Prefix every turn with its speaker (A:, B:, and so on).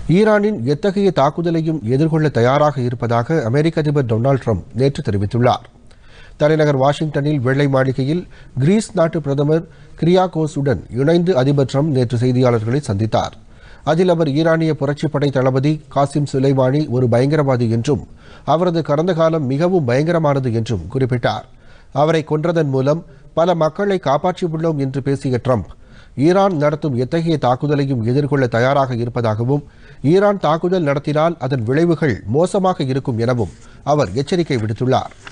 A: ஈரானின் எத்தகைய தாக்குதலையும் எதிர்கொள்ள தயாராக இருப்பதாக அமெரிக்க அதிபர் டொனால்டு ட்ரம்ப் நேற்று தெரிவித்துள்ளார் தலைநகர் வாஷிங்டனில் வெள்ளை மாளிகையில் கிரீஸ் நாட்டு பிரதமர் கிரியாகோஸுடன் இணைந்து அதிபர் ட்ரம்ப் நேற்று செய்தியாளர்களை சந்தித்தார் அதில் அவர் ஈரானிய புரட்சிப்படை தளபதி காசிம் சுலைமானி ஒரு பயங்கரவாதி என்றும் அவரது கடந்த காலம் மிகவும் பயங்கரமானது என்றும் குறிப்பிட்டார் அவரை கொன்றதன் மூலம் பல மக்களை காப்பாற்றியுள்ளோம் என்று பேசிய ட்ரம்ப் ஈரான் நடத்தும் எத்தகைய தாக்குதலையும் எதிர்கொள்ள தயாராக இருப்பதாகவும் ஈரான் தாக்குதல் நடத்தினால் அதன் விளைவுகள் மோசமாக இருக்கும் எனவும் அவர் எச்சரிக்கை விடுத்துள்ளார்